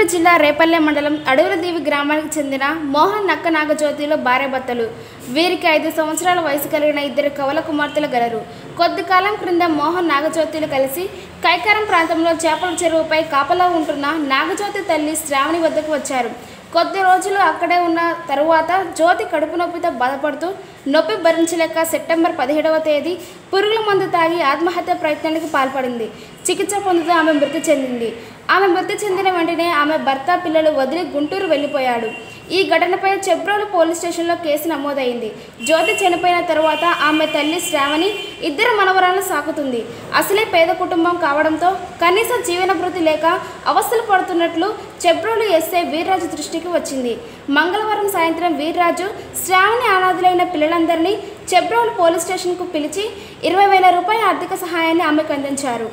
నెల్లూరు జిల్లా రేపల్లె మండలం అడవులదేవి గ్రామానికి చెందిన మోహన్ నక్క నాగజ్యోతిలో భార్యాభర్తలు వీరికి ఐదు సంవత్సరాల వయసు కలిగిన ఇద్దరు కవల కుమార్తెలు గలరు కొద్ది కాలం క్రింద మోహన్ నాగజ్యోతిలు కలిసి కైకారం ప్రాంతంలో చేపల చెరువుపై కాపలా ఉంటున్న నాగజ్యోతి తల్లి శ్రావణి వద్దకు వచ్చారు కొద్ది రోజులు అక్కడే ఉన్న తరువాత జ్యోతి కడుపు నొప్పితో బాధపడుతూ నొప్పి భరించలేక సెప్టెంబర్ పదిహేడవ తేదీ పురుగుల మందు తాగి ఆత్మహత్య ప్రయత్నానికి పాల్పడింది చికిత్స పొందుతూ ఆమె మృతి చెందింది ఆమె మృతి చెందిన వెంటనే ఆమె భర్త పిల్లలు వదిలి గుంటూరు వెళ్ళిపోయాడు ఈ ఘటనపై చెబ్రోలు పోలీస్ స్టేషన్లో కేసు నమోదైంది జ్యోతి చనిపోయిన తరువాత ఆమె తల్లి శ్రావణి ఇద్దరు మనవరాలను సాకుతుంది అసలే పేద కుటుంబం కావడంతో కనీస జీవన భృతి లేక అవస్థలు పడుతున్నట్లు చెబ్రోలు ఎస్ఐ వీర్రాజు దృష్టికి వచ్చింది మంగళవారం సాయంత్రం వీర్రాజు శ్రావణి అనాథులైన పిల్లలందరినీ చెబ్రోలు పోలీస్ స్టేషన్కు పిలిచి ఇరవై వేల రూపాయల ఆర్థిక సహాయాన్ని ఆమెకు అందించారు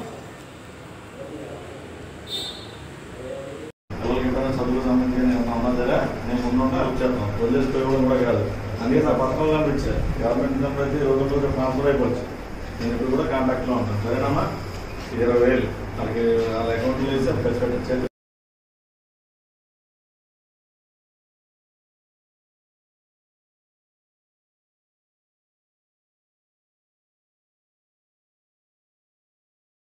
ఎవరికి ఎప్పుడైనా చదువుకు సంబంధించిన ఏమైనా ఉన్నా సరే నేను ముందుంటే హెల్ప్ చేస్తాను వదిలేసిపోవడం కూడా కాదు అందుకే నా పథకం కనిపించా గవర్నమెంట్ నెంబర్ అయితే రోజు రోజు ట్రాన్స్ఫర్ అయిపోవచ్చు నేను ఇప్పుడు కూడా కాంటాక్ట్లో ఉంటాను సరేనమ్మా ఇరవై వేలు వాళ్ళకి వాళ్ళ అకౌంట్లో వేసి ఖర్చు పెట్టించేది